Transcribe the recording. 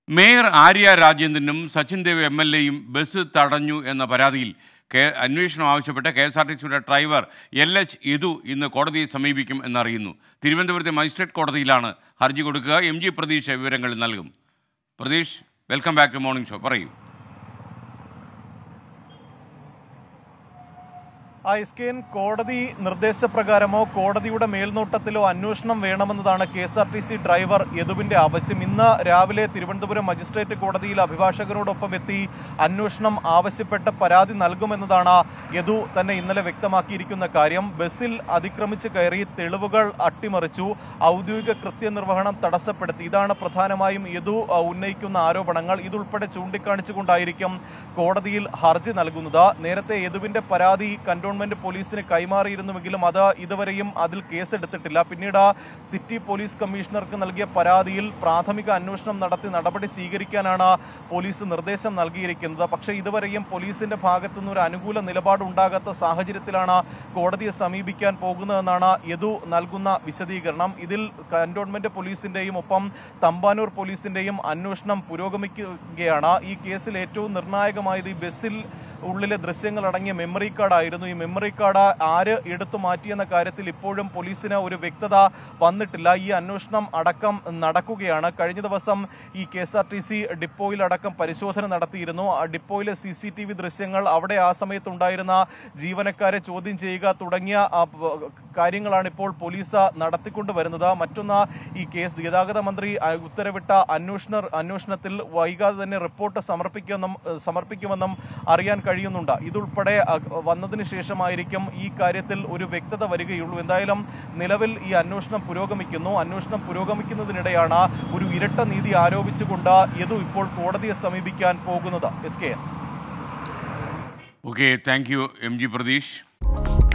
mayor Arya രാജേന്ദ്രനും Sachin Dev M L എയും bus തടഞ്ഞു എന്ന പരാതിയിൽ കെ അന്വേഷണം ആവശ്യപ്പെട്ട് കെ എസ് ആർ ടി സിയുടെ ഡ്രൈവർ എൽ എച്ച് ഇതു ഇന്ന് കോടതിയെ സമീപിക്കും എന്നറിയുന്നു തിരുവനന്തപുരത്തെ മജിസ്ട്രേറ്റ് കോടതിയിലാണ് ഹർജി കൊടുക്കുക എം ജി പ്രതീഷ് വിവരങ്ങൾ നൽകും Pratheesh welcome back to morning show പറയൂ ആ എസ് കെ എൻ കോടതി നിർദ്ദേശപ്രകാരമോ കോടതിയുടെ മേൽനോട്ടത്തിലോ അന്വേഷണം വേണമെന്നതാണ് K S R T C driver യദുവിന്റെ ആവശ്യം ഇന്ന് രാവിലെ തിരുവനന്തപുരം മജിസ്ട്രേറ്റ് കോടതിയിൽ അഭിഭാഷകരോടൊപ്പം എത്തി അന്വേഷണം ആവശ്യപ്പെട്ട് പരാതി നൽകുമെന്നതാണ് യദു തന്നെ ഇന്നലെ വ്യക്തമാക്കിയിരിക്കുന്ന കാര്യം ബസ്സിൽ അതിക്രമിച്ച് കയറി തെളിവുകൾ അട്ടിമറിച്ചു ഔദ്യോഗിക കൃത്യനിർവഹണം തടസ്സപ്പെടുത്തി ഇതാണ് പ്രധാനമായും യദു ആ, ഉന്നയിക്കുന്ന ആരോപണങ്ങൾ ഇതുൾപ്പെടെ ചൂണ്ടിക്കാണിച്ചുകൊണ്ടായിരിക്കും കോടതിയിൽ ഹർജി നൽകുന്നത് നേരത്തെ യദുവിന്റെ പരാതി കന്റോൺമെന്റ് പോലീസിന് കൈമാറിയിരുന്നുവെങ്കിലും അത് ഇതുവരെയും അതിൽ കേസെടുത്തിട്ടില്ല പിന്നീട് സിറ്റി പോലീസ് കമ്മീഷണർക്ക് നൽകിയ പരാതിയിൽ പ്രാഥമിക അന്വേഷണം നടത്തി നടപടി സ്വീകരിക്കാനാണ് പോലീസ് നിർദ്ദേശം നൽകിയിരിക്കുന്നത് പക്ഷേ ഇതുവരെയും പോലീസിന്റെ ഭാഗത്തുനിന്ന് ഒരു അനുകൂല നിലപാട് ഉണ്ടാകാത്ത സാഹചര്യത്തിലാണ് കോടതിയെ സമീപിക്കാൻ പോകുന്നതെന്നാണ് യദു നൽകുന്ന വിശദീകരണം ഇതിൽ കന്റോൺമെന്റ് പോലീസിന്റെയും ഒപ്പം തമ്പാനൂർ പോലീസിന്റെയും അന്വേഷണം പുരോഗമിക്കുകയാണ് ഈ കേസിൽ ഏറ്റവും നിർണായകമായത് ഈ ബസ്സിൽ ഉള്ളിലെ ദൃശ്യങ്ങൾ അടങ്ങിയ മെമ്മറി കാർഡ് ആയിരുന്നു ഈ മെമ്മറി കാർഡ് ആര് എടുത്തു മാറ്റിയെന്ന കാര്യത്തിൽ ഇപ്പോഴും പോലീസിന് ഒരു വ്യക്തത വന്നിട്ടില്ല ഈ അന്വേഷണം അടക്കം നടക്കുകയാണ് കഴിഞ്ഞ ദിവസം ഈ K S R T C ഡിപ്പോയിലടക്കം പരിശോധന നടത്തിയിരുന്നു ആ ഡിപ്പോയിലെ സി സി ടി വി ദൃശ്യങ്ങൾ അവിടെ ആ സമയത്തുണ്ടായിരുന്ന ജീവനക്കാരെ ചോദ്യം ചെയ്യുക തുടങ്ങിയ ആ, പ- കാര്യങ്ങളാണ് ഇപ്പോൾ പോലീസ് നടത്തിക്കൊണ്ട് വരുന്നത് മറ്റൊന്ന് ഈ കേസ് ഗതാഗത മന്ത്രി ആ, ഉത്തരവിട്ട അന്വേഷണ അന്വേഷണത്തിൽ വൈകാതെ തന്നെ റിപ്പോർട്ട് സമർപ്പിക്കുമെന്നും സമർപ്പിക്കുമെന്നും അറിയാൻ കഴിയുന്നുണ്ട് ഇതുൾപ്പെടെ അ, വന്നതിന് ശേഷമായിരിക്കും ഈ കാര്യത്തിൽ ഒരു വ്യക്തത വരികയുള്ളൂ എന്തായാലും നിലവിൽ ഈ അന്വേഷണം പുരോഗമിക്കുന്നു അന്വേഷണം പുരോഗമിക്കുന്നതിനിടെയാണ് ഒരു ഇരട്ട നീതി ആരോപിച്ചുകൊണ്ട് യദു ഇപ്പോൾ കോടതിയെ സമീപിക്കാൻ പോകുന്നത് എസ് കെ okay thank you M G Pratheesh